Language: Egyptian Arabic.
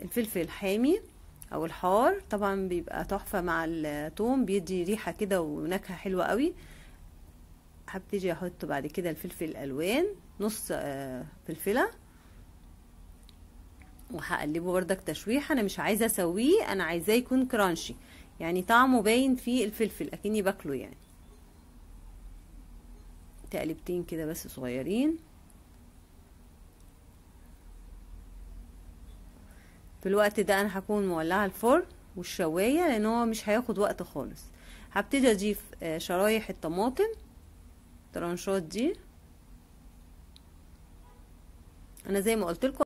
الفلفل الحامي او الحار طبعا بيبقى تحفة مع الثوم بيدي ريحة كده ونكهة حلوة قوي هبتدي احط بعد كده الفلفل الالوان نص آه، فلفله وهقلبه بردك تشويحه انا مش عايزه اسويه انا عايزاه يكون كرانشي يعني طعمه باين في الفلفل اكني باكله يعني تقلبتين كده بس صغيرين في الوقت ده انا هكون مولعه الفرن والشوايه لان هو مش هياخد وقت خالص هبتدي اضيف آه، شرايح الطماطم الترانشات دي انا زي ما قلت لكم